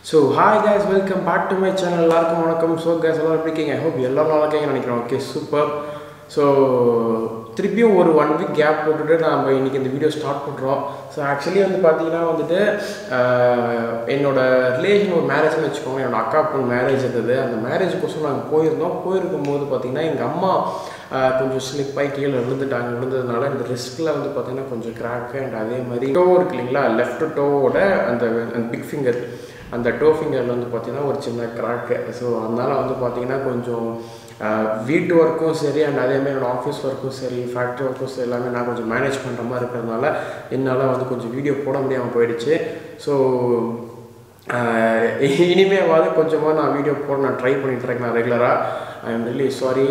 so hi guys welcome back to my channel எல்லாருக்கும் வணக்கம் so guys எல்லாரும் எப்படி இருக்கீங்க ஹோப் எல்லாரும் நல்லா இருக்கீங்கன்னு நினைக்கிறேன் ஓகே சூப்பர் ஸோ திருப்பியும் ஒரு ஒன் வீக் கேப் போட்டுட்டு நம்ம இன்றைக்கி இந்த வீடியோ ஸ்டார்ட் பண்ணுறோம் ஸோ ஆக்சுவலி வந்து பார்த்தீங்கன்னா வந்துட்டு ஆஹ், என்னோட ரிலேஷன் ஒரு மேரேஜ்னு வச்சுக்கோங்க என்னோட அக்கா பொண்ணு மேரேஜ் இருந்தது அந்த மேரேஜுக்கோசரம் நாங்கள் போயிருந்தோம் போயிருக்கும் போது பார்த்தீங்கன்னா எங்கள் அம்மா ஆஹ், கொஞ்சம் ஸ்லிப் ஆகி கீழே விழுந்துட்டாங்க விழுந்ததுனால இந்த ரிஸ்கில் வந்து பார்த்தீங்கன்னா கொஞ்சம் கிராக்கு அண்ட் அதே மாதிரி டோ இருக்கு இல்லைங்களா லெஃப்ட் டோவோட அந்த பிக் ஃபிங்கர் அந்த டோ ஃபிங்கரில் வந்து பார்த்தீங்கன்னா ஒரு சின்ன கிராக்கு ஸோ அதனால் வந்து பார்த்தீங்கன்னா கொஞ்சம் ஆஹ், வீட்டு ஒர்க்கும் சரி அண்ட் அதேமாதிரி என்னோட ஆஃபீஸ் ஒர்க்கும் சரி ஃபேக்ட்ரி ஒர்க்கும் சரி எல்லாமே நான் கொஞ்சம் மேனேஜ் பண்ணுற மாதிரி இருக்கிறதுனால என்னால் வந்து கொஞ்சம் வீடியோ போட முடியாமல் போயிடுச்சு ஸோ இனிமேவாவது கொஞ்சமாக நான் வீடியோ போட நான் ட்ரை பண்ணிட்டு இருக்கேன் நான் ரெகுலராக ஐ எம் ரியலி சாரி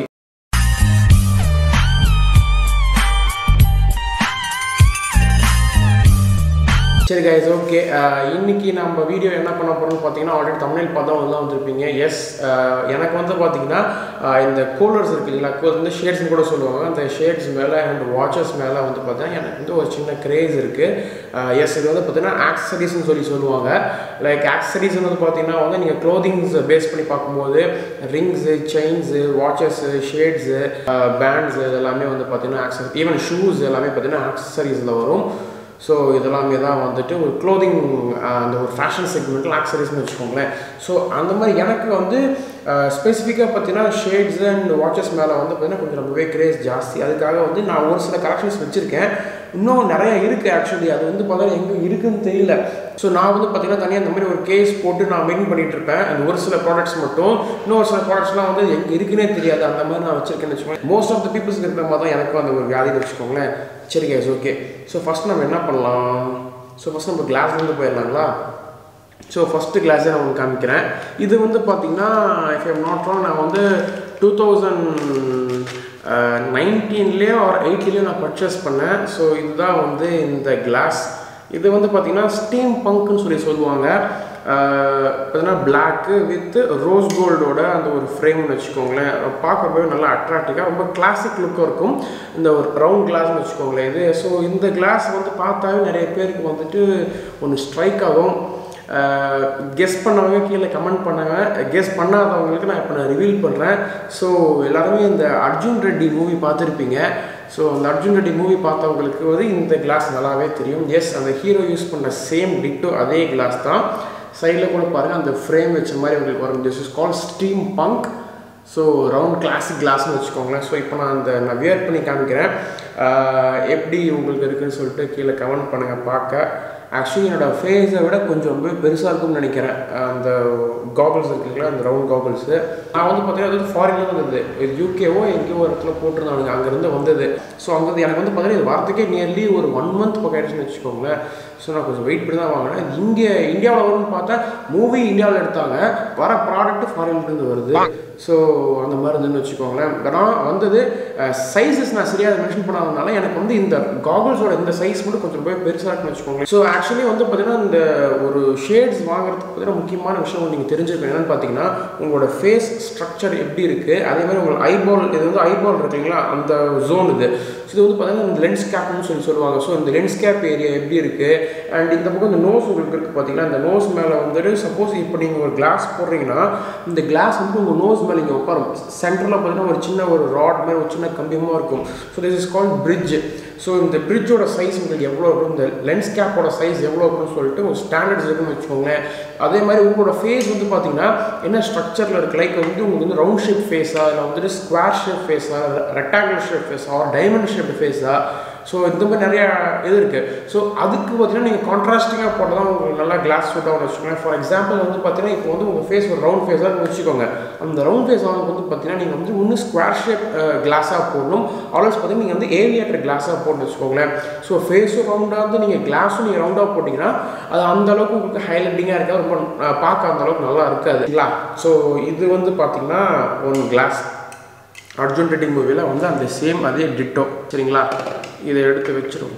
சரி கைஸ் ஓகே இன்னைக்கு நம்ம வீடியோ என்ன பண்ண போறோம்னு பார்த்தீங்கன்னா ஆல்ரெடி தமிழ் பார்த்தா வந்து வந்திருப்பீங்க எஸ் எனக்கு வந்து பார்த்தீங்கன்னா ஆஹ் இந்த கூலர்ஸ் இருக்கு இல்லைங்களா கூலர் வந்து ஷேட்ஸ்னு கூட சொல்லுவாங்க அந்த ஷேட்ஸ் மேலே அண்ட் வாட்சஸ் மேலே வந்து பார்த்தீங்கன்னா எனக்கு வந்து ஒரு சின்ன கிரேஸ் இருக்குது எஸ் இது வந்து பார்த்தீங்கன்னா ஆக்சசரிஸ்னு சொல்லி சொல்லுவாங்க லைக் ஆக்சசரிஸ் வந்து பார்த்தீங்கன்னா வந்து நீங்கள் க்ளோதிங்ஸ் பேஸ் பண்ணி பார்க்கும்போது rings chains watches shades pants இதெல்லாமே வந்து பார்த்தீங்கன்னா ஆக்சஸ் ஈவன் ஷூஸ் எல்லாமே பார்த்தீங்கன்னா ஆக்சசரிஸில் வரும் ஸோ இதெல்லாமே தான் வந்துட்டு ஒரு க்ளோதிங் அந்த ஒரு ஃபேஷன் செக்மெண்ட்டில் ஆக்சரிஸ்னு வச்சுக்கோங்களேன் ஸோ அந்த மாதிரி எனக்கு வந்து ஸ்பெசிஃபிக்காக பார்த்தீங்கன்னா ஷேட்ஸ் அண்ட் வாட்சஸ் மேலே வந்து பார்த்தீங்கன்னா கொஞ்சம் ரொம்பவே கிரேஸ் ஜாஸ்தி அதுக்காக வந்து நான் ஒரு சில கலெக்ஷன்ஸ் வச்சுருக்கேன் இன்னும் நிறைய இருக்குது ஆக்சுவலி அது வந்து பார்த்தீங்கன்னா எங்கே இருக்குன்னு தெரியல ஸோ நான் வந்து பார்த்தீங்கன்னா தனியாக இந்த மாதிரி ஒரு கேஸ் போட்டு நான் மெயின் பண்ணிட்டு இருப்பேன் அந்த ஒரு சில ப்ராடக்ட்ஸ் மட்டும் இன்னும் ஒரு சில ப்ராடக்ட்ஸ்லாம் வந்து எங்கே இருக்குன்னே தெரியாது அந்த மாதிரி நான் வச்சிருக்கேன்னு வச்சுக்கோங்க மோஸ்ட் ஆஃப் த பீப்புள்ஸ் இருக்கிற மாதிரி தான் எனக்கும் அந்த ஒரு வியாதின்னு வச்சுக்கோங்களேன் சரி கேஸ் ஓகே ஸோ ஃபஸ்ட் நம்ம என்ன பண்ணலாம் ஸோ ஃபஸ்ட் நம்ம கிளாஸ்லேருந்து போயிடலாங்களா ஸோ ஃபஸ்ட்டு கிளாஸே நான் உங்களுக்கு காமிக்கிறேன் இது வந்து பார்த்தீங்கன்னா இஃப் எம் நாட் ராங் நான் வந்து டூ தௌசண்ட் நைன்டீன்லேயோ ஆர் எயிட்லேயோ நான் பர்ச்சேஸ் பண்ணேன் ஸோ இதுதான் வந்து இந்த கிளாஸ் இது வந்து பார்த்தீங்கன்னா ஸ்டீம் பங்க்னு சொல்லி சொல்லுவாங்க பார்த்தீங்கன்னா பிளாக்கு வித் ரோஸ் கோல்டோட அந்த ஒரு ஃப்ரேம்னு வச்சுக்கோங்களேன் பார்க்கறப்பவே நல்லா அட்ராக்டிவாக ரொம்ப கிளாசிக் லுக்காக இருக்கும் இந்த ஒரு ரவுண்ட் கிளாஸ்னு வச்சுக்கோங்களேன் இது ஸோ இந்த கிளாஸ் வந்து பார்த்தாவே நிறைய பேருக்கு வந்துட்டு ஒன்று ஸ்ட்ரைக் ஆகும் கெஸ் பண்ணவங்க கீழே கமெண்ட் பண்ணுங்க கெஸ் பண்ணாதவங்களுக்கு நான் இப்போ நான் ரிவீல் பண்ணுறேன் ஸோ எல்லாருமே இந்த அர்ஜுன் ரெட்டி மூவி பார்த்துருப்பீங்க ஸோ அந்த அர்ஜுன் ரெட்டி மூவி பார்த்தவங்களுக்கு வந்து இந்த கிளாஸ் நல்லாவே தெரியும் எஸ் அந்த ஹீரோ யூஸ் பண்ண சேம் டிட்டோ அதே கிளாஸ் தான் சைடில் கூட பாருங்கள் அந்த ஃப்ரேம் வச்ச மாதிரி உங்களுக்கு வரும் this is call steam punk so round classic கிளாஸ்னு வச்சுக்கோங்களேன் ஸோ இப்போ நான் அந்த நான் வியர் பண்ணி காமிக்கிறேன் ஆஹ் எப்படி உங்களுக்கு இருக்குன்னு சொல்லிட்டு கீழே கமெண்ட் பண்ணுங்கள் பார்க்க ஆக்சுவலி என்னோடய ஃபேஸை விட கொஞ்சம் ரொம்ப பெருசாக இருக்கும்னு நினைக்கிறேன் அந்த காகல்ஸ் இருக்குங்களா அந்த ரவுண்ட் காகல்ஸு நான் வந்து பார்த்தீங்கன்னா அது வந்து ஃபாரின்ல தான் இருந்தது இது யூகேவோ எங்கேயோ ஒரு இடத்துல போட்டிருந்தாங்க அங்கேருந்து வந்தது ஸோ அங்கே எனக்கு வந்து பார்த்தீங்கன்னா இது வாரத்துக்கே நியர்லி ஒரு ஒன் மந்த் பக்கம் ஆயிடுச்சுன்னு வச்சுக்கோங்களேன் ஸோ நான் கொஞ்சம் வெயிட் பண்ணி தான் வாங்கினேன் இங்கே இந்தியாவில் வரும்னு பார்த்தா மூவி இந்தியாவில் எடுத்தாங்க வர ப்ராடக்ட் ஃபாரின்லேருந்து வருது ஸோ அந்த மாதிரி இருந்துன்னு வச்சுக்கோங்களேன் நான் வந்தது சைஸஸ் நான் சரியாக மென்ஷன் பண்ணாதனால எனக்கு வந்து இந்த காகல்ஸோட இந்த சைஸ் மட்டும் கொஞ்சம் ரொம்ப பெருசாக இருக்குன்னு வச்சுக்கோங்களேன் ஸோ ஆக்சுவலி வந்து பார்த்தீங்கன்னா இந்த ஒரு ஷேட்ஸ் வாங்குறதுக்கு பார்த்தீங்கன்னா முக்கியமான விஷயம் நீங்கள் தெரிஞ்சுக்கணும் என்னன்னு பார்த்தீங்கன்னா உங்களோட ஃபேஸ் ஸ்ட்ரக்சர் எப்படி இருக்குது அதே மாதிரி உங்களுக்கு ஐபால் இது வந்து ஐபால் இருக்கு இல்லைங்களா அந்த ஜோன் இது ஸோ இது வந்து பார்த்தீங்கன்னா இந்த லென்ஸ் கேப்னு சொல்லி சொல்லுவாங்க ஸோ இந்த லென்ஸ் கேப் ஏரியா எப்படி இருக்குது அண்ட் இந்த பக்கம் இந்த நோஸ் உங்களுக்கு இருக்குது பார்த்தீங்கன்னா இந்த நோஸ் மேலே வந்துட்டு சப்போஸ் இப்போ நீங்கள் ஒரு கிளாஸ் போடுறீங்கன்னா இந்த கிளாஸ் வந்து உங்கள் நோஸ் மேலே இங்கே உட்காரும் சென்டரில் பார்த்தீங்கன்னா ஒரு சின்ன ஒரு ராட் மாதிரி ஒரு சின்ன கம்பியமாக இருக்கும் so this is called bridge so இந்த பிரிட்ஜோட சைஸ் உங்களுக்கு எவ்வளோ இருக்கும் இந்த லென்ஸ் கேப்போட சைஸ் எவ்வளோ இருக்கும்னு சொல்லிட்டு ஒரு ஸ்டாண்டர்ட்ஸ் இருக்குன்னு வச்சுக்கோங்களேன் அதே மாதிரி உங்களோட ஃபேஸ் வந்து பார்த்தீங்கன்னா என்ன ஸ்ட்ரக்சரில் இருக்குது லைக் வந்து உங்களுக்கு வந்து ரவுண்ட் ஷேப் ஃபேஸா இல்லை வந்துட்டு ஸ்கொயர் ஷேப் ஃபேஸா ரெக்டாங்குலர் ஷேப் ஃபேஸா டைமண்ட் ஷேப் ஃபேஸா ஸோ இந்த மாதிரி நிறையா இது இருக்குது ஸோ அதுக்கு பார்த்தீங்கன்னா நீங்கள் கான்ட்ராஸ்டிங்காக போட்டால் தான் உங்களுக்கு நல்லா கிளாஸ் சூட் ஆகும் வச்சுக்கோங்க ஃபார் எக்ஸாம்பிள் வந்து பார்த்தீங்கன்னா இப்போ வந்து உங்கள் ஃபேஸ் ஒரு ரவுண்ட் ஃபேஸாக வச்சுக்கோங்க அந்த ரவுண்ட் ஃபேஸ் ஆகும் வந்து பார்த்தீங்கன்னா நீங்கள் வந்து இன்னும் ஸ்கொயர் ஷேப் கிளாஸாக போடணும் ஆல்வேஸ் பார்த்தீங்கன்னா நீங்கள் வந்து ஏவியேட்டர் கிளாஸாக போட்டு வச்சுக்கோங்களேன் ஸோ ஃபேஸும் ரவுண்டாக வந்து நீங்கள் கிளாஸும் நீங்கள் ரவுண்டாக போட்டிங்கன்னா அது அந்த அளவுக்கு உங்களுக்கு ஹைலைட்டிங்காக இருக்காது ரொம்ப அஹ், பார்க்க அந்த அளவுக்கு நல்லா இருக்காது இல்லைங்களா ஸோ இது வந்து பார்த்தீங்கன்னா ஒன் கிளாஸ் அர்ஜுன் ரெட்டி மூவியில் வந்து அந்த சேம் அதே டிட்டோ சரிங்களா இதை எடுத்து வச்சிருவோம்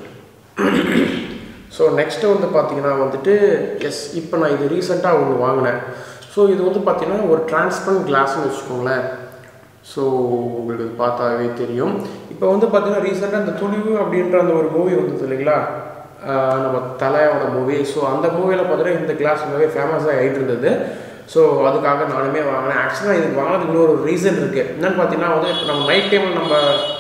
ஸோ நெக்ஸ்ட்டு வந்து பார்த்தீங்கன்னா வந்துட்டு எஸ் இப்போ நான் இது ரீசெண்டாக ஒன்று வாங்கினேன் ஸோ இது வந்து பார்த்தீங்கன்னா ஒரு டிரான்ஸ்பரண்ட் கிளாஸ்னு வச்சுக்கோங்களேன் ஸோ உங்களுக்கு இது பார்த்தாவே தெரியும் இப்போ வந்து பார்த்தீங்கன்னா ரீசெண்டாக இந்த துணிவு அப்படின்ற அந்த ஒரு மூவி வந்தது இல்லைங்களா ஆஹ் நம்ம தலையோட மூவி ஸோ அந்த மூவியில் பார்த்தீங்கன்னா இந்த கிளாஸ் ரொம்பவே ஃபேமஸாக ஆகிட்டு இருந்தது ஸோ அதுக்காக நானுமே வாங்கினேன் ஆக்சுவலாக இதுக்கு வாங்கினதுக்கு இன்னொரு ரீசன் இருக்குது என்னன்னு பார்த்தீங்கன்னா வந்து இப்போ நம்ம நைட் டைமில் நம்ம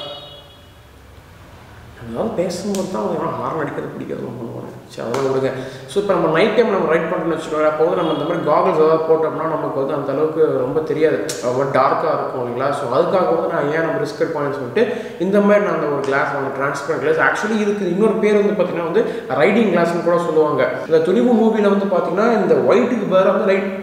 அதாவது பேசும்போது தான் அவங்க ஹார்ன் அடிக்கிறது பிடிக்கிறது பண்ணுவாங்க சரி அதெல்லாம் விடுங்க ஸோ இப்போ நம்ம நைட் டைம் நம்ம ரைட் பண்ணுறோம்னு வச்சுக்கோங்க அப்போ வந்து நம்ம இந்த மாதிரி காகல்ஸ் ஏதாவது போட்டோம்னா நமக்கு வந்து அந்த அளவுக்கு ரொம்ப தெரியாது ரொம்ப டார்க்காக இருக்கும் இல்லைங்களா ஸோ அதுக்காக வந்து நான் ஏன் நம்ம ரிஸ்க் எடுப்பான்னு சொல்லிட்டு இந்த மாதிரி நான் அந்த ஒரு கிளாஸ் வாங்க டிரான்ஸ்பரண்ட் கிளாஸ் ஆக்சுவலி இதுக்கு இன்னொரு பேர் வந்து பார்த்தீங்கன்னா வந்து ரைடிங் கிளாஸ்னு கூட சொல்லுவாங்க இந்த துணிவு மூவியில் வந்து பார்த்தீங்கன்னா இந்த ஒயிட்டுக்கு பதிலாக வந்து லைட்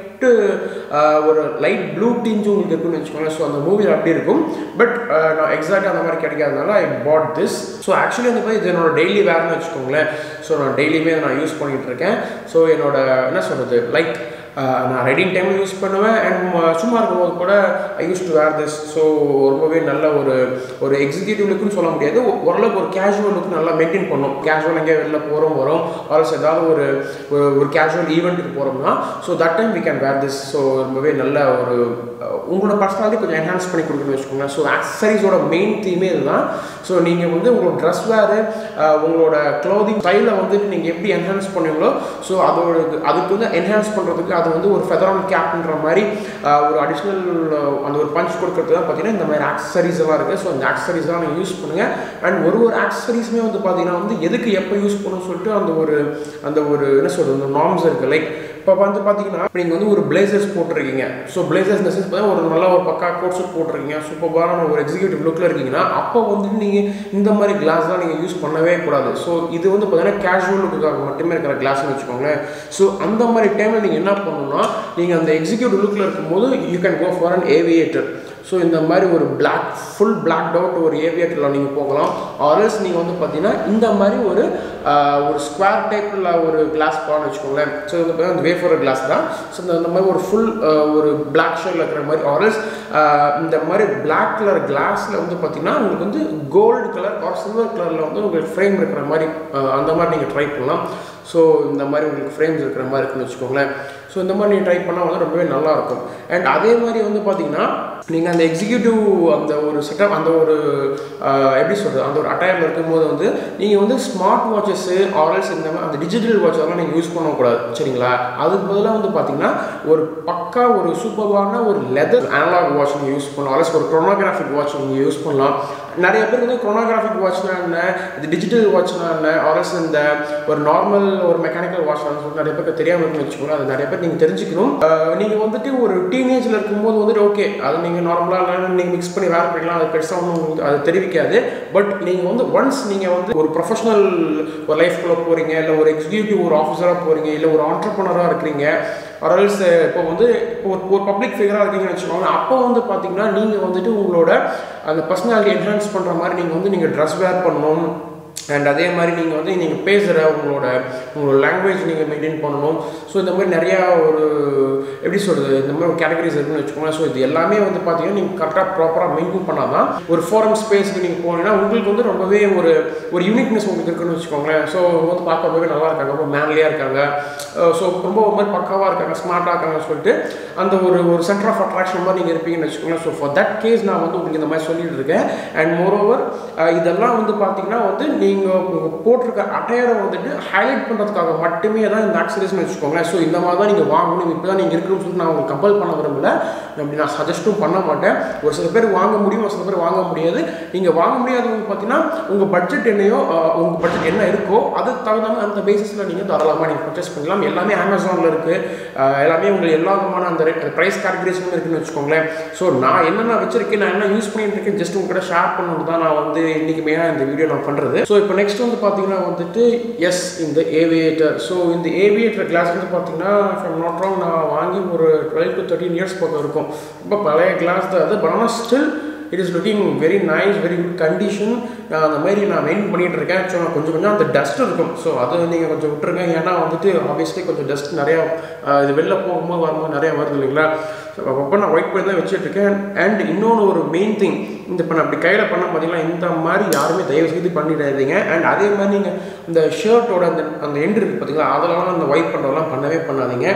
ஒரு லைட் ப்ளூ டிஞ்சு உங்களுக்கு இருக்குன்னு வச்சுக்கோங்களேன் ஸோ அந்த மூவியில் அப்படி இருக்கும் பட் நான் எக்ஸாக்டாக அந்த மாதிரி கிடைக்காதனால I put this so actually அந்த மாதிரி இது என்னோட டெய்லி வேர்னு வச்சுக்கோங்களேன் ஸோ நான் டெய்லியுமே நான் யூஸ் பண்ணிகிட்டு இருக்கேன் ஸோ என்னோட என்ன சொல்கிறது லைக் நான் ரைடிங் டைமில் யூஸ் பண்ணுவேன் அண்ட் சும்மா இருக்கும்போது கூட I use to wear this so ரொம்பவே நல்ல ஒரு ஒரு எக்ஸிக்யூட்டிவ் லுக்குன்னு சொல்ல முடியாது ஒ- ஓரளவுக்கு ஒரு கேஷுவல் லுக் நல்லா மெயின்டைன் பண்ணும் கேஷுவல் எங்கேயா வெளில போகிறோம் வரோம் ஆல்சோ ஏதாவது ஒரு ஒரு- ஒரு கேஷுவல் ஈவெண்ட்டுக்கு போகிறோம்னா so that time we can wear this so ரொம்பவே நல்ல ஒரு அஹ், உங்களோட பர்சனாலிட்டி கொஞ்சம் என்ஹான்ஸ் பண்ணி கொடுக்கணும்னு வச்சுக்கோங்களேன் ஸோ ஆக்சசரிஸோட மெயின் தீமே இதுதான் ஸோ நீங்கள் வந்து உங்களோட ட்ரெஸ் வேறு உங்களோட க்ளோதிங் ஸ்டைலை வந்துட்டு நீங்கள் எப்படி என்ஹான்ஸ் பண்ணுவீங்களோ ஸோ அதோட அதுக்கு வந்து என்ஹான்ஸ் பண்ணுறதுக்கு அது வந்து ஒரு ஃபெதரான் கேப்ன்ற மாதிரி அஹ், ஒரு அடிஷ்னல் அந்த ஒரு பஞ்ச் கொடுக்கறது தான் பார்த்தீங்கன்னா இந்த மாதிரி ஆக்சசரிஸ் எல்லாம் இருக்குது ஸோ அந்த ஆக்சசரிஸ் எல்லாம் நீங்கள் யூஸ் பண்ணுங்கள் அண்ட் ஒரு ஒரு ஆக்சசரிஸுமே வந்து பார்த்தீங்கன்னா வந்து எதுக்கு எப்போ யூஸ் பண்ணணும்னு சொல்லிட்டு அந்த ஒரு அந்த ஒரு என்ன சொல்கிறது அந்த நார்ம்ஸ் இருக்குது லைக் இப்போ வந்து பார்த்தீங்கன்னா நீங்கள் வந்து ஒரு பிளேசர்ஸ் போட்டிருக்கீங்க ஸோ பிளேசர்ஸ் இந்த சென்ஸ் பார்த்தா ஒரு நல்ல ஒரு பக்கா கோட் சூட் போட்டிருக்கீங்க சூப்பரான ஒரு எக்ஸிக்யூட்டிவ் லுக்கில் இருக்கீங்கன்னா அப்போ வந்துட்டு நீங்கள் இந்த மாதிரி கிளாஸ்லாம் நீங்கள் யூஸ் பண்ணவே கூடாது ஸோ இது வந்து பார்த்தீங்கன்னா கேஷுவல் லுக்குக்காக மட்டுமே இருக்கிற கிளாஸ்னு வச்சுக்கோங்களேன் ஸோ அந்த மாதிரி டைமில் நீங்கள் என்ன பண்ணணும்னா நீங்கள் அந்த எக்ஸிக்யூட்டிவ் லுக்கில் இருக்கும்போது you can go for an aviator so இந்த மாதிரி ஒரு பிளாக் ஃபுல் பிளாக் அவுட் ஒரு ஏவியேட்டரில் நீங்கள் போகலாம் ஆர்எல்ஸ் நீங்கள் வந்து பார்த்தீங்கன்னா இந்த மாதிரி ஒரு ஆஹ், ஒரு ஸ்கொயர் டைப்பில் ஒரு கிளாஸ் போகலான்னு வச்சுக்கோங்களேன் ஸோ இது பார்த்தீங்கன்னா அந்த வேஃபர் கிளாஸ் தான் ஸோ இந்த இந்த மாதிரி ஒரு ஃபுல் ஒரு பிளாக் ஷேடில் இருக்கிற மாதிரி ஆர்எல்ஸ் இந்த மாதிரி பிளாக் கலர் கிளாஸில் வந்து பார்த்தீங்கன்னா உங்களுக்கு வந்து கோல்டு கலர் ஆர் சில்வர் கலரில் வந்து உங்களுக்கு ஃப்ரேம் இருக்கிற மாதிரி ஆஹ், அந்த மாதிரி நீங்கள் ட்ரை பண்ணலாம் ஸோ இந்த மாதிரி உங்களுக்கு ஃப்ரேம்ஸ் இருக்கிற மாதிரி இருக்குன்னு வச்சுக்கோங்களேன் ஸோ இந்த மாதிரி நீங்கள் ட்ரை பண்ணால் வந்து ரொம்பவே நல்லா இருக்கும் அண்ட் அதே மாதிரி வந்து பார்த்தீங்கன்னா நீங்கள் அந்த எக்ஸிக்யூட்டிவ் அந்த ஒரு செட்டப் அந்த ஒரு ஆஹ், எப்படி சொல்கிறது அந்த ஒரு அட்டையரில் இருக்கும்போது வந்து நீங்கள் வந்து ஸ்மார்ட் வாட்சஸ்ஸு ஆர்எல்ஸ் இந்த மாதிரி அந்த டிஜிட்டல் வாட்ச் அதெல்லாம் நீங்கள் யூஸ் பண்ணக்கூடாது சரிங்களா அதுக்கு பதிலாக வந்து பார்த்தீங்கன்னா ஒரு பக்கா ஒரு சூப்பரான ஒரு லெதர் அனலாக் வாட்ச் நீங்கள் யூஸ் பண்ணலாம் ஆர்எல்ஸ் ஒரு க்ரோனோகிராஃபிக் வாட்ச் நீங்கள் யூஸ் பண்ணலாம் நிறைய பேருக்கு வந்து க்ரோனோகிராஃபிக் வாட்ச்னா என்ன இது டிஜிட்டல் வாட்ச்னா என்ன ஆர்எஸ் இந்த ஒரு நார்மல் ஒரு மெக்கானிக்கல் வாட்ச்னு சொல்லி நிறைய பேருக்கு தெரியாமல் இருக்குன்னு வச்சுக்கோங்க அது நிறைய பேர் நீங்கள் தெரிஞ்சுக்கணும் அஹ் நீங்க வந்துட்டு ஒரு டீனேஜில் இருக்கும்போது வந்துட்டு ஓகே அது நீங்கள் நார்மலாக நீங்கள் மிக்ஸ் பண்ணி வேர் பண்ணிக்கலாம் அது பெருசாக ஒன்றும் உங்களுக்கு அது தெரிவிக்காது பட் நீங்கள் வந்து ஒன்ஸ் நீங்கள் வந்து ஒரு ப்ரொஃபஷனல் ஒரு லைஃப்குள்ளே போகிறீங்க இல்லை ஒரு எக்ஸிக்யூட்டிவ் ஒரு ஆஃபீஸராக போகிறீங்க இல்லை ஒரு ஆண்டர்பனராக இருக்கிறீங்க ஆர்எல்ஸ் இப்போ வந்து இப்போ ஒரு ஒரு பப்ளிக் ஃபிகராக இருக்கீங்கன்னு வச்சுக்கோங்க அப்போ வந்து பார்த்தீங்கன்னா நீங்கள் வந்துட்டு உங்களோட அந்த பர்சனாலிட்டி என்ஹான்ஸ் பண்ணுற மாதிரி நீங்கள் வந்து நீங்கள் ட்ரெஸ் வேர் பண்ணணும் அண்ட் அதே மாதிரி நீங்கள் வந்து நீங்கள் பேசுகிற உங்களோட உங்களோட லாங்குவேஜ் நீங்கள் மெயின்டைன் பண்ணணும் ஸோ இந்த மாதிரி நிறையா ஒரு எப்படி சொல்கிறது இந்த மாதிரி ஒரு கேட்டகரிஸ் இருக்குன்னு வச்சுக்கோங்களேன் ஸோ இது எல்லாமே வந்து பார்த்தீங்கன்னா நீங்கள் கரெக்டாக ப்ராப்பராக மெயின்டைன் பண்ணால் தான் ஒரு ஃபோரம் ஸ்பேஸ்க்கு நீங்கள் போனீங்கன்னா உங்களுக்கு வந்து ரொம்பவே ஒரு ஒரு யூனிக்னஸ் உங்களுக்கு இருக்குன்னு வச்சுக்கோங்களேன் ஸோ வந்து பார்க்க ரொம்பவே நல்லா இருக்காங்க ரொம்ப மேன்லியாக இருக்காங்க ஸோ ரொம்ப ஒரு மாதிரி பக்காவாக இருக்காங்க ஸ்மார்ட்டாக இருக்காங்கன்னு சொல்லிட்டு அந்த ஒரு ஒரு சென்டர் ஆஃப் அட்ராக்ஷன் மாதிரி நீங்கள் இருப்பீங்கன்னு வச்சுக்கோங்களேன் ஸோ ஃபார் தட் கேஸ் நான் வந்து உங்களுக்கு இந்த மாதிரி சொல்லிட்டு இருக்கேன் அண்ட் மோரோவர் இதெல்லாம் வந்து பார்த்தீங்கன்னா வந்து நீங்கள் போட்டிருக்க அட்டையரை வந்துட்டு ஹைலைட் பண்ணுறதுக்காக மட்டுமே தான் இந்த ஆக்சரிஸ்னு வச்சுக்கோங்களேன் ஸோ இந்த மாதிரி தான் நீங்கள் வாங்கணும் இப்போ தான் நீங்கள் இருக்கணும்னு சொல்லிட்டு நான் உங்களுக்கு கம்பல் பண்ண விரும்பல அப்படி நான் சஜஸ்ட்டும் பண்ண மாட்டேன் ஒரு சில பேர் வாங்க முடியும் ஒரு சில பேர் வாங்க முடியாது நீங்கள் வாங்க முடியாதவங்க பார்த்தீங்கன்னா உங்கள் பட்ஜெட் என்னையோ அஹ், உங்கள் பட்ஜெட் என்ன இருக்கோ அதுக்கு தகுந்த மாதிரி அந்த பேசிஸில் நீங்கள் தாராளமாக நீங்கள் பர்ச்சேஸ் பண்ணலாம் எல்லாமே அமேசானில் இருக்குது எல்லாமே உங்களுக்கு எல்லா விதமான அந்த ப்ரைஸ் கேட்டகரிஸும் இருக்குன்னு வச்சுக்கோங்களேன் ஸோ நான் என்னென்ன வச்சிருக்கேன் நான் என்ன யூஸ் பண்ணிட்டு இருக்கேன் ஜஸ்ட் உங்ககிட்ட ஷேர் பண்ணணும் தான் நான் வந்து இன்னைக்கு மெயினாக இந்த வீடியோ நான் பண்ணுறது ஸோ இப்போ நெக்ஸ்ட் வந்து பார்த்தீங்கன்னா வந்துட்டு எஸ் இந்த ஏவியேட்டர் ஸோ இந்த ஏவியேட்டர் கிளாஸ் வந்து பார்த்தீங்கன்னா நாட் ராங் நான் வாங்கி ஒரு டுவெல் டு தேர்ட்டின் இயர்ஸ் பக்கம் இருக்கும் ரொம்ப பழைய கிளாஸ் தான் அது பட் ஆனால் still it is looking very nice very good condition அந்த மாதிரி நான் மெயின் பண்ணிட்டு இருக்கேன் ஸோ கொஞ்சம் கொஞ்சம் அந்த டஸ்ட் இருக்கும் ஸோ அது நீங்கள் கொஞ்சம் விட்டுருங்க ஏன்னா வந்துட்டு ஆப்வியஸ்லி கொஞ்சம் டஸ்ட் நிறையா ஆஹ், இது வெளில போகும்போது வரும்போது நிறையா வருது இல்லைங்களா ஸோ அப்போ நான் ஒயிட் பண்ணி தான் வச்சுட்டு இருக்கேன் அண்ட் இன்னொன்று ஒரு மெயின் திங் இந்த இப்போ நான் அப்படி கையில் பண்ண பார்த்தீங்கன்னா இந்த மாதிரி யாருமே தயவு செய்து பண்ணிடாதீங்க அண்ட் அதே மாதிரி நீங்கள் இந்த ஷர்ட்டோட அந்த அந்த எண்டு இருக்குது பார்த்தீங்களா அதெல்லாம் அந்த ஒயிட் பண்ணுறதெல்லாம் பண்ணவே பண்ணாதீங்க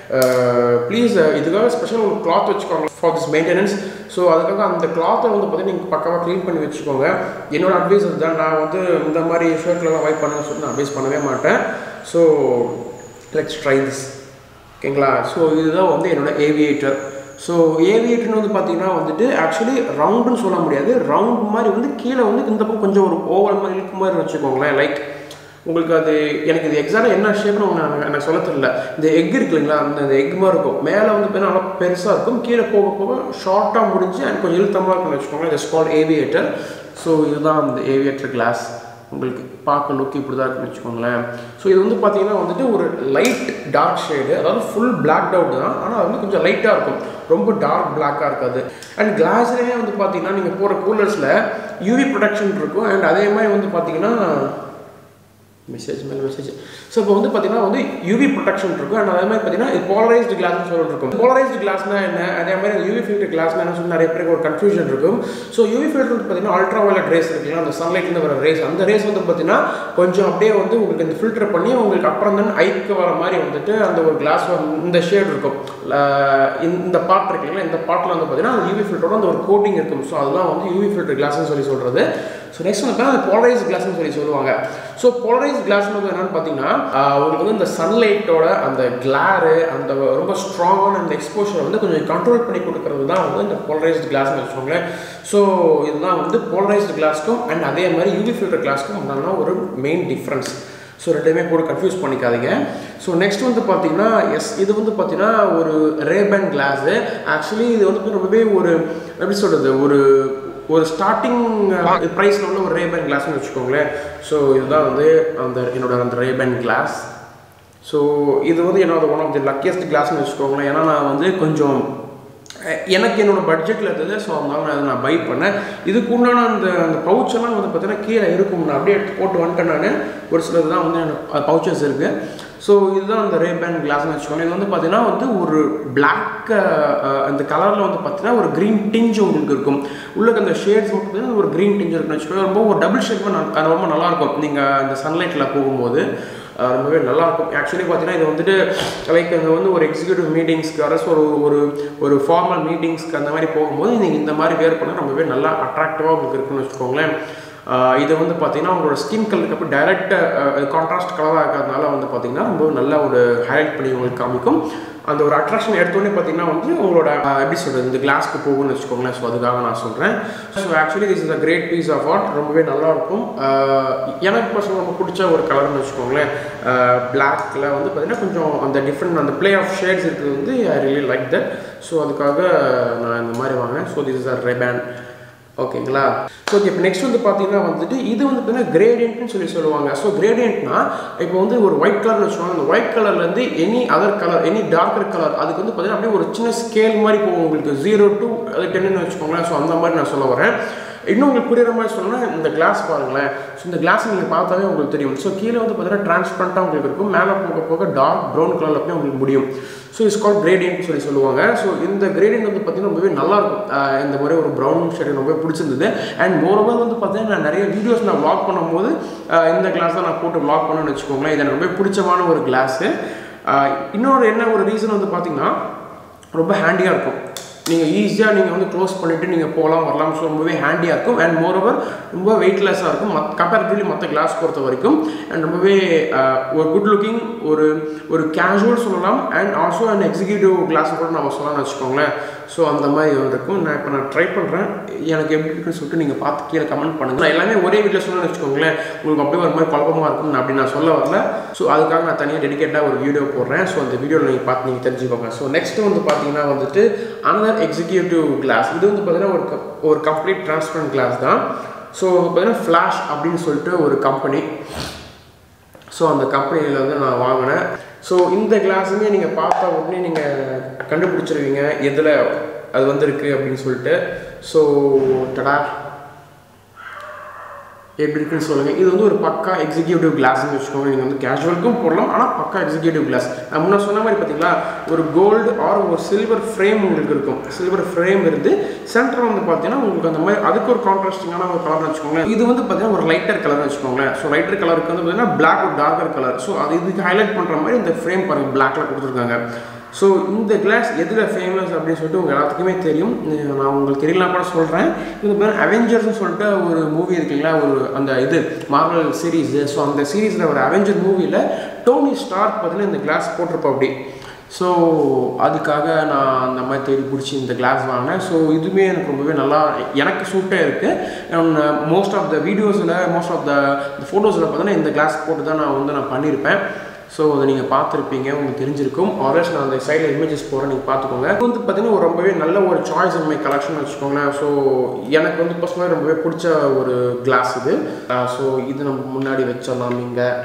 ப்ளீஸ் இதுக்காக ஸ்பெஷல் ஒரு கிளாத் வச்சுக்கோங்க ஃபார் திஸ் மெயின்டெனன்ஸ் ஸோ அதுக்காக அந்த கிளாத்தை வந்து பார்த்தீங்கன்னா நீங்கள் பக்காவாக க்ளீன் பண்ணி வச்சுக்கோங்க என்னோட அட்வைஸ் அதுதான் நான் வந்து இந்த மாதிரி ஷர்ட்லலாம் வைப் பண்ணுங்க சொல்லி நான் அட்வைஸ் பண்ணவே மாட்டேன் ஸோ லெட்ஸ் ட்ரை திஸ் ஓகேங்களா ஸோ இதுதான் வந்து என்னோட ஏவியேட்டர் ஸோ ஏவியேட்டர்னு வந்து பார்த்தீங்கன்னா வந்துட்டு ஆக்சுவலி ரவுண்டுன்னு சொல்ல முடியாது ரவுண்ட் மாதிரி வந்து கீழே வந்து இந்த பக்கம் கொஞ்சம் ஒரு ஓவல் மாதிரி இழுக்கு மாதிரி வச்சுக்கோங்களேன் லைக் உங்களுக்கு அது எனக்கு இது எக்ஸாக்டாக என்ன ஷேப்னு நான் எனக்கு சொல்ல தெரியல இந்த எக் இருக்கு இல்லைங்களா அந்த அந்த எக் மாதிரி இருக்கும் மேலே வந்து பார்த்தீங்கன்னா நல்லா பெருசாக இருக்கும் கீழே போக போக ஷார்ட்டாக முடிஞ்சு அண்ட் கொஞ்சம் இழுத்தமாக இருக்கும்னு வச்சுக்கோங்களேன் இது கால் ஏவியேட்டர் ஸோ இதுதான் அந்த ஏவியேட்டர் கிளாஸ் உங்களுக்கு பார்க்க லுக் இப்படி தான் இருக்குன்னு வச்சுக்கோங்களேன் ஸோ இது வந்து பார்த்தீங்கன்னா வந்துட்டு ஒரு லைட் டார்க் ஷேடு அதாவது ஃபுல் பிளாக் அவுட் தான் ஆனால் அது வந்து கொஞ்சம் லைட்டாக இருக்கும் ரொம்ப டார்க் பிளாக்காக இருக்காது அண்ட் கிளாஸ்லேயே வந்து பார்த்தீங்கன்னா நீங்கள் போகிற கூலர்ஸில் யூவி ப்ரொடெக்ஷன் இருக்கும் அண்ட் அதே மாதிரி வந்து பார்த்தீங்கன்னா மெசேஜ் மேலே மெசேஜ் ஸோ இப்போ வந்து பார்த்தீங்கன்னா வந்து யூவி ப்ரொடெக்ஷன் இருக்கும் அண்ட் அதே மாதிரி பார்த்தீங்கன்னா இது போலரைஸ்டு கிளாஸ்னு சொல்லிட்டு இருக்கும் போலரைஸ்டு கிளாஸ்னா என்ன அதே மாதிரி யூவி ஃபில்டர் கிளாஸ்னா என்ன சொல்லி நிறைய பேருக்கு ஒரு கன்ஃபியூஷன் இருக்கும் ஸோ யூவி ஃபில்டர் வந்து பார்த்தீங்கன்னா அல்ட்ரா வயலட் ரேஸ் இருக்குல்ல அந்த சன்லைட்லேருந்து வர ரேஸ் அந்த ரேஸ் வந்து பார்த்தீங்கன்னா கொஞ்சம் அப்படியே வந்து உங்களுக்கு இந்த ஃபில்டர் பண்ணி உங்களுக்கு அப்புறம் தான் ஐக்கு வர மாதிரி வந்துட்டு அந்த ஒரு கிளாஸ் இந்த ஷேட் இருக்கும் இந்த பார்ட் இருக்குங்களா இந்த பார்ட்டில் வந்து பார்த்தீங்கன்னா அந்த யூவி ஃபில்டரோட அந்த ஒரு கோட்டிங் இருக்கும் ஸோ அதுதான் வந்து யூவி ஃபில்டர் கிளாஸ்னு சொல்லி சொல்கிறது ஸோ நெக்ஸ்ட் வந்து போலரைஸ் கிளாஸ்னு சொல்லி சொல்லுவாங்க ஸோ போலரைஸ் கிளாஸ் வந்து என்னன்னு பார்த்தீங்கன்னா உங்களுக்கு வந்து இந்த சன்லைட்டோட அந்த கிளாரு அந்த ரொம்ப ஸ்ட்ராங்கான அந்த எக்ஸ்போஷரை வந்து கொஞ்சம் கண்ட்ரோல் பண்ணி கொடுக்கறது தான் வந்து இந்த போலரைஸ்டு கிளாஸ்னு வச்சுக்கோங்களேன் ஸோ இதுதான் வந்து போலரைஸ்டு கிளாஸ்க்கும் அண்ட் அதே மாதிரி யூவி ஃபில்டர் கிளாஸ்க்கும் உண்டான ஒரு மெயின் டிஃப்ரென்ஸ் ஸோ ரெண்டுமே கூட கன்ஃபியூஸ் பண்ணிக்காதீங்க ஸோ நெக்ஸ்ட் வந்து பார்த்தீங்கன்னா எஸ் இது வந்து பார்த்தீங்கன்னா ஒரு ரேபன் கிளாஸு ஆக்சுவலி இது வந்து ரொம்பவே ஒரு எப்படி சொல்கிறது ஒரு ஒரு ஸ்டார்டிங் ப்ரைஸில் உள்ள ஒரு ரேபன் கிளாஸ்னு வச்சுக்கோங்களேன் ஸோ இதுதான் வந்து அந்த என்னோட அந்த ரேபன் கிளாஸ் ஸோ இது வந்து என்னோட ஒன் ஆஃப் தி லக்கியஸ்ட் கிளாஸ்னு வச்சுக்கோங்களேன் ஏன்னா நான் வந்து கொஞ்சம் எனக்கு என்னோட பட்ஜெட்டில் இருந்தது ஸோ அதனால நான் அதை நான் பை பண்ணேன் இதுக்கு உண்டான அந்த அந்த பவுச்செல்லாம் வந்து பார்த்தீங்கன்னா கீழே இருக்கும் நான் அப்படியே எடுத்து போட்டு வந்துட்டேன் நான் ஒரு சிலது தான் வந்து பவுச்சஸ் இருக்குது ஸோ இதுதான் அந்த ரேபேன் கிளாஸ்னு வச்சுக்கோங்க இது வந்து பார்த்தீங்கன்னா வந்து ஒரு பிளாக் அந்த கலரில் வந்து பார்த்தீங்கன்னா ஒரு க்ரீன் டிஞ்ச் உங்களுக்கு இருக்கும் உள்ளுக்கு அந்த ஷேட்ஸ் மட்டும் பார்த்தீங்கன்னா ஒரு க்ரீன் டிஞ்ச் இருக்குன்னு வச்சுக்கோங்க ரொம்ப ஒரு டபுள் ஷேட் ரொம்ப நல்லாயிருக்கும் நீங்கள் அந்த சன்லைட்டில் போகும்போது ரொம்பவே நல்லாயிருக்கும் ஆக்சுவலி பார்த்தீங்கன்னா இது வந்துட்டு லைக் அங்கே வந்து ஒரு எக்ஸிக்யூட்டிவ் மீட்டிங்ஸ்க்கு அரசு ஒரு ஒரு ஒரு ஃபார்மல் மீட்டிங்ஸ்க்கு அந்த மாதிரி போகும்போது நீங்கள் இந்த மாதிரி வேர் பண்ணால் ரொம்பவே நல்லா அட்ராக்டிவாக உங்களுக்கு இருக்குன்னு வச்சுக்கோங்களேன் இது வந்து பார்த்தீங்கன்னா உங்களோட ஸ்கின் கலருக்கு அப்போ டைரக்ட் கான்ட்ராஸ்ட் கலராக இருக்கிறதுனால வந்து பார்த்தீங்கன்னா ரொம்ப நல்ல ஒரு ஹைலைட் பண்ணி உங்களுக்கு காமிக்கும் அந்த ஒரு அட்ராக்ஷன் எடுத்தோடனே பார்த்தீங்கன்னா வந்து உங்களோட எப்படி சொல்கிறது இந்த கிளாஸ்க்கு போகும்னு வச்சுக்கோங்களேன் ஸோ அதுக்காக நான் சொல்கிறேன் so actually this is a great piece of art ரொம்பவே நல்லாயிருக்கும் எனக்கு பர்சனல் ரொம்ப பிடிச்ச ஒரு கலர்னு வச்சுக்கோங்களேன் பிளாக்கில் வந்து பார்த்தீங்கன்னா கொஞ்சம் அந்த டிஃப்ரெண்ட் அந்த பிளே ஆஃப் ஷேட்ஸ் இருக்கிறது வந்து I really like that so அதுக்காக நான் இந்த மாதிரி வாங்கினேன் so this is a Ray-Ban ஓகேங்களா ஸோ ஓகே இப்போ நெக்ஸ்ட் வந்து பார்த்தீங்கன்னா வந்துட்டு இது வந்து பார்த்தீங்கன்னா கிரேடியன்ட்னு சொல்லி சொல்லுவாங்க ஸோ கிரேடியன்ட்னா இப்போ வந்து ஒரு ஒயிட் கலர்னு வச்சுக்கோங்க அந்த ஒயிட் கலர்லேருந்து any other colour any darker colour அதுக்கு வந்து பார்த்தீங்கன்னா அப்படியே ஒரு சின்ன ஸ்கேல் மாதிரி போகும் உங்களுக்கு ஜீரோ டு அது டென்னு வச்சுக்கோங்களேன் ஸோ அந்த மாதிரி நான் சொல்ல வரேன் இன்னும் உங்களுக்கு புரியுற மாதிரி சொல்லணும்னா இந்த கிளாஸ் பாருங்களேன் ஸோ இந்த கிளாஸ் நீங்கள் பார்த்தாவே உங்களுக்கு தெரியும் ஸோ கீழே வந்து பார்த்தீங்கன்னா டிரான்ஸ்பரண்ட்டாக உங்களுக்கு இருக்கும் மேலே போக போக டார்க் ப்ரௌன் கலரில் போய் உங்களுக்கு முடியும் ஸோ இட்ஸ் கால் கிரேடியன்ட் சொல்லி சொல்லுவாங்க ஸோ இந்த கிரேடியன்ட் வந்து பார்த்தீங்கன்னா ரொம்பவே நல்லாயிருக்கும் இந்த மாதிரி ஒரு ப்ரௌன் ஷேட் ரொம்பவே பிடிச்சிருந்தது அண்ட் மோரோவர் வந்து பார்த்தீங்கன்னா நான் நிறைய வீடியோஸ் நான் வாக் பண்ணும்போது இந்த கிளாஸ் தான் நான் போட்டு வாக் பண்ணணும்னு வச்சுக்கோங்களேன் இது எனக்கு ரொம்ப பிடிச்சமான ஒரு கிளாஸு இன்னொரு என்ன ஒரு ரீசன் வந்து பார்த்தீங்கன்னா ரொம்ப ஹேண்டியாக இருக்கும் நீங்கள் ஈஸியாக நீங்கள் வந்து க்ளோஸ் பண்ணிவிட்டு நீங்கள் போகலாம் வரலாம் ஸோ ரொம்பவே ஹேண்டியாக இருக்கும் அண்ட் மோரோவர் ரொம்ப வெயிட்லெஸ்ஸாக இருக்கும் மத் கம்பேரிட்டிவ்லி மற்ற கிளாஸ் பொறுத்த வரைக்கும் அண்ட் ரொம்பவே ஒரு குட் லுக்கிங் ஒரு ஒரு கேஷுவல் சொல்லலாம் and also and executive glass கூட நம்ம சொல்லலாம்னு வச்சுக்கோங்களேன் ஸோ அந்த மாதிரி ஒன்று இருக்கும் நான் இப்போ நான் ட்ரை பண்ணுறேன் எனக்கு எப்படி இருக்குன்னு சொல்லிட்டு நீங்கள் பார்த்து கீழே கமெண்ட் பண்ணுங்கள் நான் எல்லாமே ஒரே வீட்டில் சொல்லணும்னு வச்சுக்கோங்களேன் உங்களுக்கு அப்படியே ஒரு மாதிரி குழப்பமாக இருக்கும் அப்படி நான் சொல்ல வரல ஸோ அதுக்காக நான் தனியாக டெடிக்கேட்டாக ஒரு வீடியோ போடுறேன் ஸோ அந்த வீடியோவில் நீங்கள் பார்த்து நீங்கள் தெரிஞ்சுக்கோங்க ஸோ நெக்ஸ்ட் வந்து பார்த்தீங்கன்னா வந்துட்டு அனதர் எக்ஸிக்யூட்டிவ் கிளாஸ் இது வந்து பார்த்தீங்கன்னா ஒரு ஒரு கம்ப்ளீட் டிரான்ஸ்பரண்ட் கிளாஸ் தான் ஸோ பார்த்தீங்கன்னா ஃப்ளாஷ் அப்படின்னு சொல்லிட்டு ஒரு கம்பெனி ஸோ அந்த கம்பெனியில் வந்து நான் வாங்கினேன் ஸோ இந்த கிளாஸுமே நீங்கள் பார்த்தா உடனே நீங்கள் கண்டுபிடிச்சிருவீங்க எதில் அது வந்திருக்கு அப்படின்னு சொல்லிட்டு ஸோ டடா எப்படி இருக்குன்னு சொல்லுங்கள் இது வந்து ஒரு பக்கா எக்ஸிக்யூட்டிவ் கிளாஸ்னு வச்சுக்கோங்க நீங்கள் வந்து கேஷுவலுக்கும் போடலாம் ஆனால் பக்கா எக்ஸிக்யூட்டிவ் கிளாஸ் நான் முன்ன சொன்ன மாதிரி பார்த்தீங்களா ஒரு கோல்டு ஆர் ஒரு சில்வர் ஃப்ரேம் உங்களுக்கு இருக்கும் சில்வர் ஃப்ரேம் இருந்து சென்டர் வந்து பார்த்தீங்கன்னா உங்களுக்கு அந்த மாதிரி அதுக்கு ஒரு கான்ட்ராஸ்டிங்கான ஒரு கலர்னு வச்சுக்கோங்களேன் இது வந்து பார்த்தீங்கன்னா ஒரு லைட்டர் கலர்னு வச்சுக்கோங்களேன் ஸோ லைட்டர் கலருக்கு வந்து பார்த்தீங்கன்னா பிளாக் ஒரு டார்க்கர் கலர் ஸோ அது இதுக்கு ஹைலைட் பண்ணுற மாதிரி இந்த ஃப்ரேம் பாருங்கள் பிளாக்ல கொடுத்துருக்காங்க ஸோ இந்த கிளாஸ் எதில் ஃபேமஸ் அப்படின்னு சொல்லிட்டு உங்கள் எல்லாத்துக்குமே தெரியும் அஹ் நான் உங்களுக்கு தெரியலாம் கூட சொல்கிறேன் இது பேர் அவெஞ்சர்ஸ்னு சொல்லிட்டு ஒரு மூவி இருக்குங்களா ஒரு அந்த இது மார்வல் சீரீஸ் ஸோ அந்த சீரீஸில் ஒரு அவெஞ்சர் மூவியில் டோனி ஸ்டார்க் பார்த்தீங்கன்னா இந்த கிளாஸ் போட்டிருப்போம் அப்படி ஸோ அதுக்காக நான் அந்த மாதிரி தேடி பிடிச்சி இந்த கிளாஸ் வாங்கினேன் ஸோ இதுவுமே எனக்கு ரொம்பவே நல்லா எனக்கு சூட்டாக இருக்குது மோஸ்ட் ஆஃப் த வீடியோஸில் மோஸ்ட் ஆஃப் த ஃபோட்டோஸில் பார்த்தீங்கன்னா இந்த கிளாஸ் போட்டு தான் நான் வந்து நான் பண்ணியிருப்பேன் ஸோ அதை நீங்கள் பார்த்துருப்பீங்க உங்களுக்கு தெரிஞ்சிருக்கும் ஆல்ரெஸ் நான் அந்த சைடில் இமேஜஸ் போகிறேன் நீங்கள் பார்த்துக்கோங்க இது வந்து பார்த்தீங்கன்னா ஒரு ரொம்பவே நல்ல ஒரு சாய்ஸ் இன் மை கலெக்ஷன் வச்சுக்கோங்களேன் ஸோ எனக்கு வந்து பர்சனலாக ரொம்பவே பிடிச்ச ஒரு கிளாஸ் இது ஸோ இது நம்ம முன்னாடி வச்சிடலாம் நீங்கள்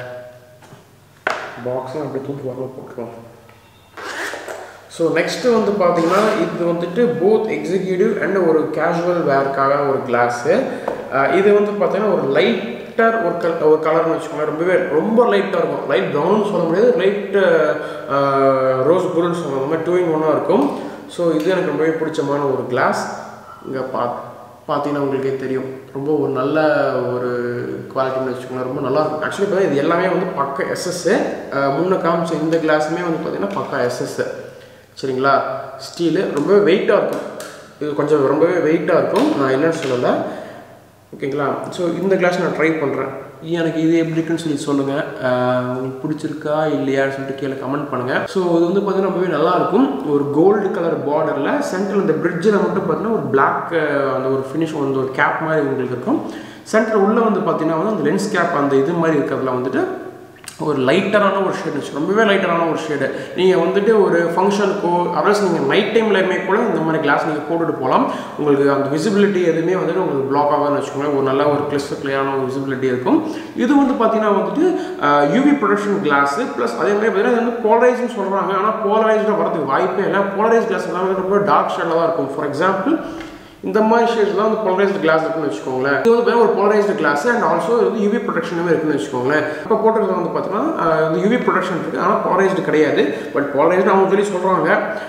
பாக்ஸும் அப்படியே தூக்கி வரல போட்டுருவோம் ஸோ நெக்ஸ்ட்டு வந்து பார்த்தீங்கன்னா இது வந்துட்டு போத் எக்ஸிக்யூட்டிவ் அண்ட் ஒரு கேஷுவல் வேர்க்காக ஒரு கிளாஸு இது வந்து பார்த்தீங்கன்னா ஒரு லைட்டர் ஒரு கல் ஒரு கலர்னு வச்சுக்கோங்களேன் ரொம்பவே ரொம்ப லைட்டாக இருக்கும் லைட் ப்ரௌன் சொல்ல முடியாது லைட் ரோஸ் ப்ரூன்னு சொல்லுவாங்க அந்த மாதிரி டூ இன் ஒன்னாக இருக்கும் ஸோ இது எனக்கு ரொம்பவே பிடிச்சமான ஒரு கிளாஸ் இங்கே பா பார்த்தீங்கன்னா உங்களுக்கே தெரியும் ரொம்ப ஒரு நல்ல ஒரு குவாலிட்டின்னு வச்சுக்கோங்களேன் ரொம்ப நல்லா இருக்கும் ஆக்சுவலி பார்த்தீங்கன்னா இது எல்லாமே வந்து பக்க எஸ்எஸ்ஸு முன்ன காமிச்ச இந்த கிளாஸுமே வந்து பார்த்தீங்கன்னா பக்கா எஸ்எஸ்ஸு சரிங்களா ஸ்டீலு ரொம்பவே வெயிட்டாக இருக்கும் இது கொஞ்சம் ரொம்பவே வெயிட்டாக இருக்கும் நான் இல்லைன்னு சொல்லலை ஓகேங்களா ஸோ இந்த கிளாஸ் நான் ட்ரை பண்ணுறேன் எனக்கு இது எப்படி இருக்குன்னு சொல்லி சொல்லுங்கள் உங்களுக்கு பிடிச்சிருக்கா இல்லையான்னு சொல்லிட்டு கீழே கமெண்ட் பண்ணுங்கள் ஸோ இது வந்து பார்த்தீங்கன்னா ரொம்பவே நல்லா இருக்கும் ஒரு கோல்டு கலர் பார்டரில் சென்டரில் இந்த பிரிட்ஜில் மட்டும் பார்த்தீங்கன்னா ஒரு பிளாக் அந்த ஒரு ஃபினிஷ் வந்து ஒரு கேப் மாதிரி உங்களுக்கு இருக்கும் சென்டர் உள்ளே வந்து பார்த்தீங்கன்னா வந்து அந்த லென்ஸ் கேப் அந்த இது மாதிரி இருக்கிறதுல வந்துட்டு ஒரு லைட்டரான ஒரு ஷேடு ரொம்பவே லைட்டரான ஒரு ஷேடு நீங்கள் வந்துட்டு ஒரு ஃபங்க்ஷனுக்கோ அதர்ஸ் நீங்கள் நைட் டைம்லையுமே கூட இந்த மாதிரி கிளாஸ் நீங்கள் போட்டுட்டு போகலாம் உங்களுக்கு அந்த விசிபிலிட்டி எதுவுமே வந்துட்டு உங்களுக்கு பிளாக் ஆகாதுன்னு வச்சுக்கோங்களேன் ஒரு நல்ல ஒரு கிளிஸ்டர் கிளியரான ஒரு விசிபிலிட்டி இருக்கும் இது வந்து பார்த்தீங்கன்னா வந்துட்டு யூவி ப்ரொடக்ஷன் கிளாஸு ப்ளஸ் அதே மாதிரி பார்த்தீங்கன்னா இது வந்து போலரைஸ்னு சொல்கிறாங்க ஆனால் போலரைஸ்டாக வரதுக்கு வாய்ப்பே இல்லை போலரைஸ் கிளாஸ் எல்லாமே ரொம்ப டார்க் ஷேடில் தான் இருக்கும் ஃபார் எக்ஸாம்பிள் இந்த மாதிரி ஷேட்ஸ் தான் வந்து போலரைஸ்டு கிளாஸ் இருக்குன்னு வச்சுக்கோங்களேன் இது வந்து பார்த்தீங்கன்னா ஒரு போலரைஸ்டு கிளாஸ் அண்ட் ஆல்சோ வந்து யூவி ப்ரொடக்ஷனுமே இருக்குன்னு வச்சுக்கோங்களேன் இப்போ போட்டிருக்கிறது வந்து பார்த்தீங்கன்னா இந்த யூவி ப்ரொடக்ஷன் இருக்குது ஆனால் போலரைஸ்டு கிடையாது பட் போலரைஸ்டு அவங்க சொல்லி சொல்கிறாங்க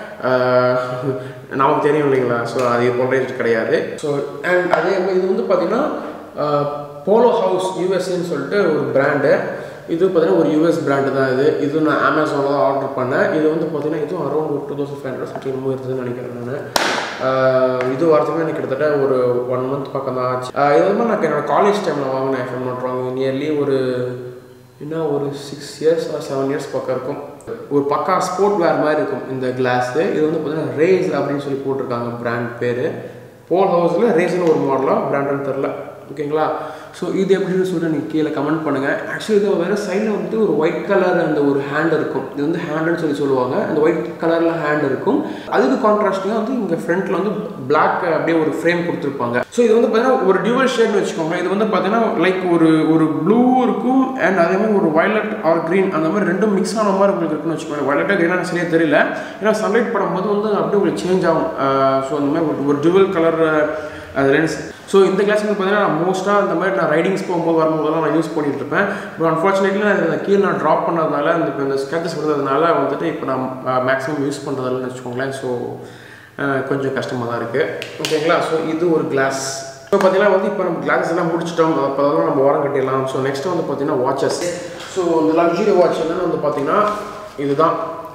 நமக்கு தெரியும் இல்லைங்களா ஸோ அது போலரைஸ்டு கிடையாது ஸோ அண்ட் அதே மாதிரி இது வந்து பார்த்தீங்கன்னா போலோ ஹவுஸ் யூஎஸ்ஏன்னு சொல்லிட்டு ஒரு பிராண்டு இது பார்த்தீங்கன்னா ஒரு யூஎஸ் பிராண்டு தான் இது இது நான் அமேசானில் தான் ஆர்டர் பண்ணேன் இது வந்து பார்த்தீங்கன்னா இதுவும் அரௌண்ட் ஒரு two thousand five hundred something ரொம்ப இருந்ததுன்னு நினைக்கிறேன் நான் இது வரதுமே எனக்கு கிட்டத்தட்ட ஒரு ஒன் மந்த் பக்கம் தான் ஆச்சு இது வந்து நான் என்னோட காலேஜ் டைமில் வாங்கினேன் எஃப்எம் நோட்றாங்க நியர்லி ஒரு இன்னும் ஒரு six years or seven years பக்கம் இருக்கும் ஒரு பக்கா ஸ்போர்ட் வேர் மாதிரி இருக்கும் இந்த கிளாஸு இது வந்து பார்த்தீங்கன்னா ரேஸ் அப்படின்னு சொல்லி போட்டிருக்காங்க பிராண்ட் பேர் போல் ஹவுஸில் ரேஸ்னு ஒரு மாடலாக பிராண்டுன்னு தெரில ஓகேங்களா ஸோ இது எப்படின்னு சொல்லிட்டு நீங்கள் கீழே கமெண்ட் பண்ணுங்கள் ஆக்சுவலி இது வேறு சைடில் வந்துட்டு ஒரு ஒயிட் கலர் அந்த ஒரு ஹேண்ட் இருக்கும் இது வந்து ஹேண்டுன்னு சொல்லி சொல்லுவாங்க அந்த ஒயிட் கலரில் ஹேண்ட் இருக்கும் அதுக்கு கான்ட்ராஸ்டிங்காக வந்து இங்கே ஃப்ரண்ட்டில் வந்து பிளாக் அப்படியே ஒரு ஃப்ரேம் கொடுத்துருப்பாங்க ஸோ இது வந்து பார்த்தீங்கன்னா ஒரு டியூவல் ஷேட்னு வச்சுக்கோங்க இது வந்து பார்த்தீங்கன்னா லைக் ஒரு ஒரு ப்ளூ இருக்கும் அண்ட் அதே மாதிரி ஒரு வயலட் ஆர் க்ரீன் அந்த மாதிரி ரெண்டும் மிக்ஸ் ஆன மாதிரி உங்களுக்கு இருக்குன்னு வச்சுக்கோங்க வயலட்டாக க்ரீனாக சரியாக தெரியல ஏன்னா சன்லைட் படும்போது வந்து அப்படியே உங்களுக்கு சேஞ்ச் ஆகும் ஸோ அந்த மாதிரி ஒரு டியூவல் கலர் அது லென்ஸ் ஸோ இந்த கிளாஸ் வந்து பார்த்தீங்கன்னா நான் மோஸ்ட்டாக இந்த மாதிரி நான் ரைடிங்ஸ் போகும்போது வரும்போதெல்லாம் நான் யூஸ் பண்ணிட்டு இருப்பேன் பட் அன்ஃபார்ச்சுனேட்லி நான் இதை கீழே நான் ட்ராப் பண்ணதுனால இந்த இப்போ இந்த ஸ்கேச்சஸ் வந்ததுனால வந்துட்டு இப்போ நான் மேக்ஸிமம் யூஸ் பண்ணுறதில்லன்னு வச்சுக்கோங்களேன் ஸோ கொஞ்சம் கஷ்டமாக தான் இருக்குது ஓகேங்களா ஸோ இது ஒரு கிளாஸ் ஸோ பார்த்தீங்கன்னா வந்து இப்போ நம்ம கிளாஸஸ் எல்லாம் முடிச்சிட்டோம் அப்போ தான் நம்ம ஓரம் கட்டிடலாம் ஸோ நெக்ஸ்ட் வந்து பார்த்தீங்கன்னா வாட்சஸ் ஸோ இந்த லக்ஸுரி வாட்ச் என்னன்னு வந்து பார்த்தீங்கன்னா இதுதான்